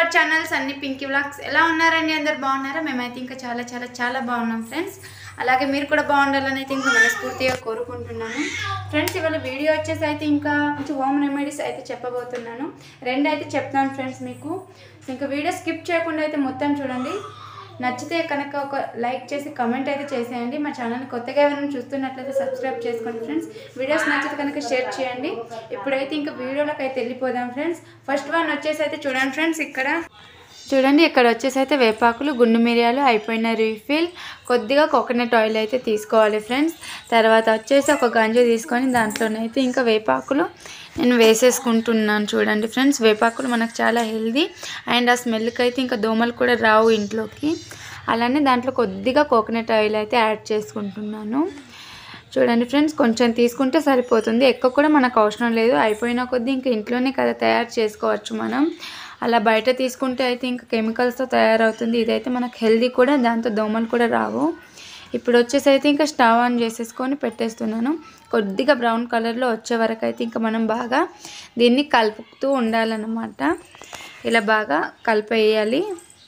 hour channels అన్ని Pinky vlogs ఎలా ఉన్నారండి అందరు బాగున్నారా మేమైతే ఇంకా చాలా చాలా చాలా బాగున్నాం ఫ్రెండ్స్ అలాగే మీరు కూడా బాగుండాలని అయితే ఇంకా మనస్ఫూర్తిగా కోరుకుంటున్నాను ఫ్రెండ్స్ ఇవాళ వీడియో వచ్చేసి అయితే ఇంకా మంచి హోమ్ రెమెడీస్ అయితే చెప్పబోతున్నాను రెండు అయితే చెప్తాను ఫ్రెండ్స్ మీకు సో ఇంకా వీడియో స్కిప్ చేయకుండా అయితే మొత్తం చూడండి నచ్చితే కనుక ఒక లైక్ చేసి కమెంట్ అయితే చేసేయండి మా ఛానల్ని కొత్తగా ఎవరైనా చూస్తున్నట్లయితే సబ్స్క్రైబ్ చేసుకోండి ఫ్రెండ్స్ వీడియోస్ నచ్చితే కనుక షేర్ చేయండి ఇప్పుడైతే ఇంకా వీడియోలోకి అయితే వెళ్ళిపోదాం ఫ్రెండ్స్ ఫస్ట్ వన్ వచ్చేసి అయితే చూడండి ఫ్రెండ్స్ ఇక్కడ చూడండి ఇక్కడ వచ్చేసి అయితే వేపాకులు గుండు మిరియాలు అయిపోయిన రీఫిల్ కొద్దిగా కోకోనట్ ఆయిల్ అయితే తీసుకోవాలి ఫ్రెండ్స్ తర్వాత వచ్చేసి ఒక గంజు తీసుకొని దాంట్లోనైతే ఇంకా వేపాకులు నేను వేసేసుకుంటున్నాను చూడండి ఫ్రెండ్స్ వేపాకులు మనకు చాలా హెల్దీ అండ్ ఆ స్మెల్కి అయితే ఇంకా దోమలు కూడా రావు ఇంట్లోకి అలానే దాంట్లో కొద్దిగా కోకోనట్ ఆయిల్ అయితే యాడ్ చేసుకుంటున్నాను చూడండి ఫ్రెండ్స్ కొంచెం తీసుకుంటే సరిపోతుంది ఎక్కువ కూడా మనకు అవసరం లేదు అయిపోయిన కొద్దీ ఇంకా ఇంట్లోనే కదా తయారు చేసుకోవచ్చు మనం అలా బయట తీసుకుంటే అయితే ఇంకా కెమికల్స్తో తయారవుతుంది ఇదైతే మనకు హెల్దీ కూడా దాంతో దోమలు కూడా రావు ఇప్పుడు వచ్చేసి అయితే ఇంకా స్టవ్ ఆన్ చేసేసుకొని పెట్టేస్తున్నాను కొద్దిగా బ్రౌన్ కలర్లో వచ్చే వరకు అయితే ఇంకా మనం బాగా దీన్ని కలుపుతూ ఉండాలన్నమాట ఇలా బాగా కలిపేయాలి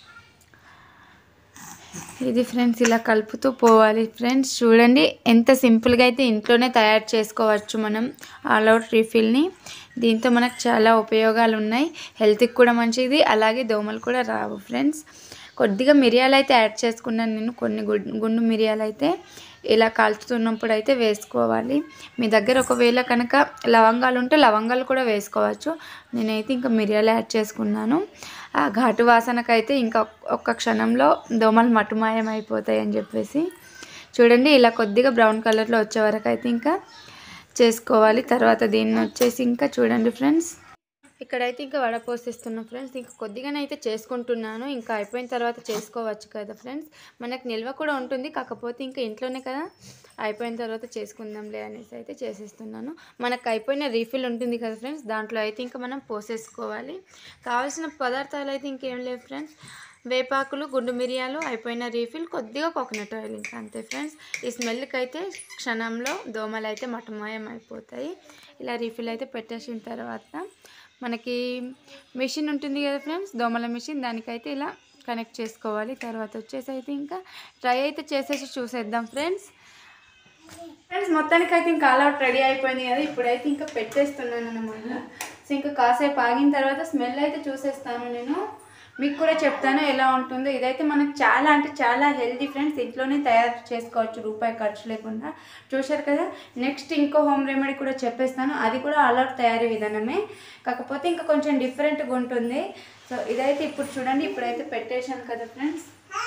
ఇది ఫ్రెండ్స్ ఇలా కలుపుతూ పోవాలి ఫ్రెండ్స్ చూడండి ఎంత సింపుల్గా అయితే ఇంట్లోనే తయారు చేసుకోవచ్చు మనం ఆల్ అవుట్ రీఫిల్ని దీంతో మనకు చాలా ఉపయోగాలు ఉన్నాయి హెల్త్కి కూడా మంచిది అలాగే దోమలు కూడా రావు ఫ్రెండ్స్ కొద్దిగా మిరియాలు అయితే యాడ్ చేసుకున్నాను నేను కొన్ని గుండు మిరియాలు అయితే ఇలా కాల్చుతున్నప్పుడు అయితే వేసుకోవాలి మీ దగ్గర ఒకవేళ కనుక లవంగాలు ఉంటే లవంగాలు కూడా వేసుకోవచ్చు నేనైతే ఇంకా మిరియాలు యాడ్ చేసుకున్నాను ఆ ఘాటు వాసనకైతే ఇంకా ఒక్క క్షణంలో దోమలు మటుమాయం అయిపోతాయి అని చెప్పేసి చూడండి ఇలా కొద్దిగా బ్రౌన్ కలర్లో వచ్చే వరకు అయితే ఇంకా చేసుకోవాలి తర్వాత దీన్ని వచ్చేసి ఇంకా చూడండి ఫ్రెండ్స్ ఇక్కడైతే ఇంకా వడపోసిస్తున్నాం ఫ్రెండ్స్ ఇంకా కొద్దిగానే అయితే చేసుకుంటున్నాను ఇంకా అయిపోయిన తర్వాత చేసుకోవచ్చు కదా ఫ్రెండ్స్ మనకు నిల్వ కూడా ఉంటుంది కాకపోతే ఇంకా ఇంట్లోనే కదా అయిపోయిన తర్వాత చేసుకుందాంలే అనేసి అయితే చేసేస్తున్నాను మనకు అయిపోయిన రీఫిల్ ఉంటుంది కదా ఫ్రెండ్స్ దాంట్లో అయితే ఇంకా మనం పోసేసుకోవాలి కావాల్సిన పదార్థాలు అయితే ఇంకేం లేవు ఫ్రెండ్స్ వేపాకులు గుండు మిరియాలు అయిపోయిన రీఫిల్ కొద్దిగా కోకోనట్ ఆయిల్ ఇంకా అంతే ఫ్రెండ్స్ ఈ స్మెల్కి అయితే క్షణంలో దోమలు అయితే మటమాయం అయిపోతాయి ఇలా రీఫిల్ అయితే పెట్టేసిన తర్వాత మనకి మిషన్ ఉంటుంది కదా ఫ్రెండ్స్ దోమల మిషన్ దానికైతే ఇలా కనెక్ట్ చేసుకోవాలి తర్వాత వచ్చేసి అయితే ఇంకా ట్రై అయితే చేసేసి చూసేద్దాం ఫ్రెండ్స్ ఫ్రెండ్స్ మొత్తానికి అయితే ఇంకా ఆల్ అవుట్ రెడీ అయిపోయింది కదా ఇప్పుడైతే ఇంకా పెట్టేస్తున్నాను అనమాట సో ఇంకా కాసేపు ఆగిన తర్వాత స్మెల్ అయితే చూసేస్తాను నేను మీకు కూడా చెప్తాను ఎలా ఉంటుందో ఇదైతే మనకు చాలా అంటే చాలా హెల్దీ ఫ్రెండ్స్ ఇంట్లోనే తయారు చేసుకోవచ్చు రూపాయి ఖర్చు లేకుండా చూశారు కదా నెక్స్ట్ ఇంకో హోమ్ రెమెడీ కూడా చెప్పేస్తాను అది కూడా అలౌట్ తయారీ విధానమే కాకపోతే ఇంకా కొంచెం డిఫరెంట్గా ఉంటుంది సో ఇదైతే ఇప్పుడు చూడండి ఇప్పుడైతే పెట్టేశాను కదా ఫ్రెండ్స్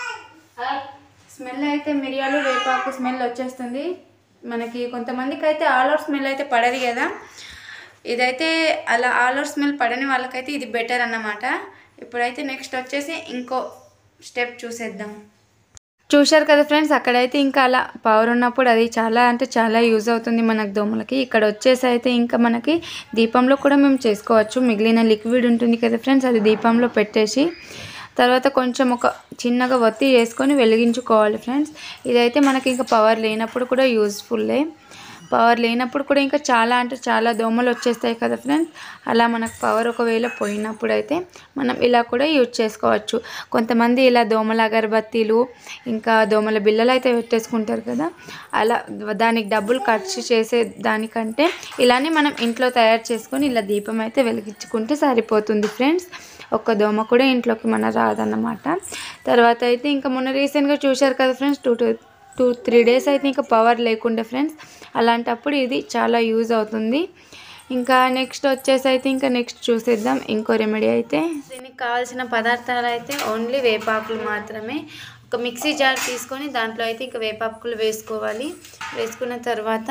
స్మెల్ అయితే మిరియాలు వేపాకు స్మెల్ వచ్చేస్తుంది మనకి కొంతమందికి అయితే ఆల్ అవుట్ స్మెల్ అయితే పడదు కదా ఇదైతే అలా ఆల్ అవుట్ స్మెల్ పడని వాళ్ళకైతే ఇది బెటర్ అన్నమాట ఇప్పుడైతే నెక్స్ట్ వచ్చేసి ఇంకో స్టెప్ చూసేద్దాం చూశారు కదా ఫ్రెండ్స్ అక్కడైతే ఇంకా అలా పవర్ ఉన్నప్పుడు అది చాలా అంటే చాలా యూజ్ అవుతుంది మనకు దోమలకి ఇక్కడ వచ్చేసి అయితే ఇంకా మనకి దీపంలో కూడా మేము చేసుకోవచ్చు మిగిలిన లిక్విడ్ ఉంటుంది కదా ఫ్రెండ్స్ అది దీపంలో పెట్టేసి తర్వాత కొంచెం ఒక చిన్నగా ఒత్తి వేసుకొని వెలిగించుకోవాలి ఫ్రెండ్స్ ఇదైతే మనకి ఇంకా పవర్ లేనప్పుడు కూడా యూజ్ఫుల్లే పవర్ లేనప్పుడు కూడా ఇంకా చాలా అంటే చాలా దోమలు వచ్చేస్తాయి కదా ఫ్రెండ్స్ అలా మనకు పవర్ ఒకవేళ పోయినప్పుడు అయితే మనం ఇలా కూడా యూజ్ చేసుకోవచ్చు కొంతమంది ఇలా దోమల అగరబత్తీలు ఇంకా దోమల బిల్లలు అయితే పెట్టేసుకుంటారు కదా అలా దానికి డబ్బులు ఖర్చు చేసే దానికంటే ఇలానే మనం ఇంట్లో తయారు చేసుకొని ఇలా దీపం అయితే వెలిగించుకుంటే సరిపోతుంది ఫ్రెండ్స్ ఒక్క దోమ కూడా ఇంట్లోకి మన రాదన్నమాట తర్వాత అయితే ఇంకా మొన్న రీసెంట్గా చూశారు కదా friends two two two three days అయితే ఇంకా పవర్ లేకుండే ఫ్రెండ్స్ అలాంటప్పుడు ఇది చాలా యూజ్ అవుతుంది ఇంకా నెక్స్ట్ వచ్చేసి అయితే ఇంకా నెక్స్ట్ చూసేద్దాం ఇంకో రెమెడీ అయితే దీనికి కావాల్సిన పదార్థాలు అయితే ఓన్లీ వేపాకులు మాత్రమే ఒక మిక్సీ జార్ తీసుకొని దాంట్లో అయితే ఇంకా వేపాకులు వేసుకోవాలి వేసుకున్న తర్వాత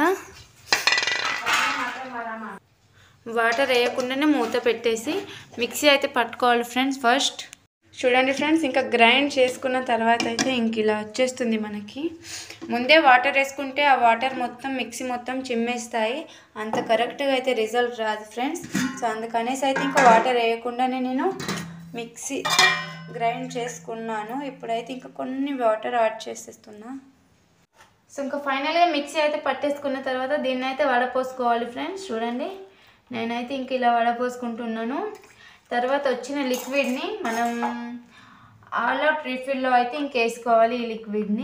వాటర్ వేయకుండానే మూత పెట్టేసి మిక్సీ అయితే పట్టుకోవాలి ఫ్రెండ్స్ ఫస్ట్ చూడండి ఫ్రెండ్స్ ఇంకా గ్రైండ్ చేసుకున్న తర్వాత అయితే ఇంక ఇలా వచ్చేస్తుంది మనకి ముందే వాటర్ వేసుకుంటే ఆ వాటర్ మొత్తం మిక్సీ మొత్తం చిమ్మేస్తాయి అంత కరెక్ట్గా అయితే రిజల్ట్ రాదు ఫ్రెండ్స్ సో అందుకనేసి అయితే ఇంకా వాటర్ వేయకుండానే నేను మిక్సీ గ్రైండ్ చేసుకున్నాను ఇప్పుడైతే ఇంకా కొన్ని వాటర్ యాడ్ చేసేస్తున్నా సో ఇంకా ఫైనల్గా మిక్సీ అయితే పట్టేసుకున్న తర్వాత దీన్ని అయితే వడపోసుకోవాలి ఫ్రెండ్స్ చూడండి నేనైతే ఇంక ఇలా వడపోసుకుంటున్నాను తర్వాత వచ్చిన లిక్విడ్ని మనం ఆల్ అవుట్ రీఫిల్లో అయితే ఇంకేసుకోవాలి ఈ లిక్విడ్ని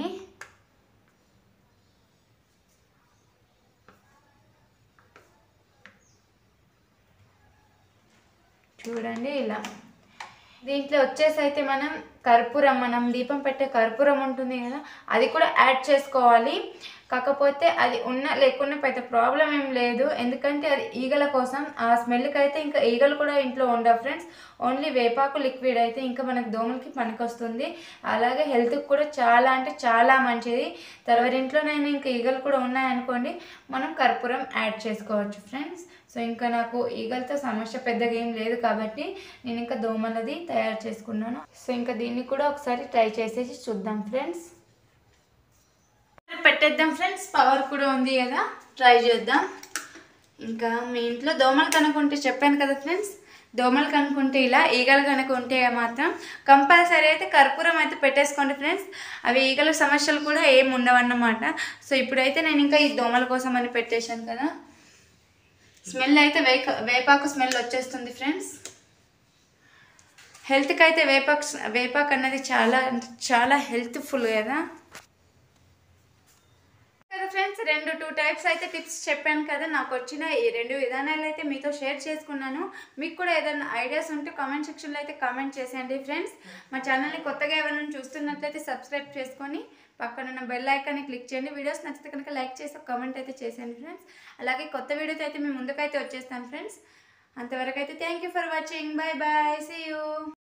చూడండి ఇలా దీంట్లో వచ్చేసి అయితే మనం కర్పూరం మనం దీపం పెట్టే కర్పూరం ఉంటుంది కదా అది కూడా యాడ్ చేసుకోవాలి కాకపోతే అది ఉన్న లేకున్నా పెద్ద ప్రాబ్లం ఏం లేదు ఎందుకంటే అది ఈగల కోసం ఆ స్మెల్కి అయితే ఇంకా ఈగలు కూడా ఇంట్లో ఉండవు ఫ్రెండ్స్ ఓన్లీ వేపాకు లిక్విడ్ అయితే ఇంకా మనకు దోమలకి పనికొస్తుంది అలాగే హెల్త్కి కూడా చాలా అంటే చాలా మంచిది తర్వాత ఇంట్లో నేను ఇంకా ఈగలు కూడా ఉన్నాయనుకోండి మనం కర్పూరం యాడ్ చేసుకోవచ్చు ఫ్రెండ్స్ సో ఇంకా నాకు ఈగలతో సమస్య పెద్దగా ఏం లేదు కాబట్టి నేను ఇంకా దోమలది తయారు చేసుకున్నాను సో ఇంకా దీన్ని కూడా ఒకసారి ట్రై చేసేసి చూద్దాం ఫ్రెండ్స్ పెట్టేద్దాం ఫ్రెండ్స్ పవర్ కూడా ఉంది కదా ట్రై చేద్దాం ఇంకా మీ ఇంట్లో దోమలు కనుక్కుంటే చెప్పాను కదా ఫ్రెండ్స్ దోమలు కనుక్కుంటే ఇలా ఈగలు కనుక ఉంటే మాత్రం కంపల్సరీ అయితే కర్పూరం అయితే పెట్టేసుకోండి ఫ్రెండ్స్ అవి ఈగల సమస్యలు కూడా ఏం ఉండవన్నమాట సో ఇప్పుడైతే నేను ఇంకా ఈ దోమల కోసం అని పెట్టేశాను కదా స్మెల్ అయితే వేక వేపాకు స్మెల్ వచ్చేస్తుంది ఫ్రెండ్స్ హెల్త్కి అయితే వేపాకు వేపాకు అన్నది చాలా అంటే చాలా హెల్త్ఫుల్ కదా కదా ఫ్రెండ్స్ రెండు టూ టైప్స్ అయితే టిప్స్ చెప్పాను కదా నాకు వచ్చిన ఈ రెండు విధానాలు అయితే మీతో షేర్ చేసుకున్నాను మీకు కూడా ఏదైనా ఐడియాస్ ఉంటే కామెంట్ సెక్షన్లో అయితే కామెంట్ చేసేయండి ఫ్రెండ్స్ మా ఛానల్ని కొత్తగా ఎవరైనా చూస్తున్నట్లయితే సబ్స్క్రైబ్ చేసుకొని పక్కన ఉన్న బెల్ ఐకాన్ని క్లిక్ చేయండి వీడియోస్ నచ్చితే కనుక లైక్ చేసి ఒక కామెంట్ అయితే చేసేయండి ఫ్రెండ్స్ అలాగే కొత్త వీడియోతో అయితే మేము ముందుకైతే వచ్చేస్తాను ఫ్రెండ్స్ అంతవరకు అయితే thank you for watching bye bye see you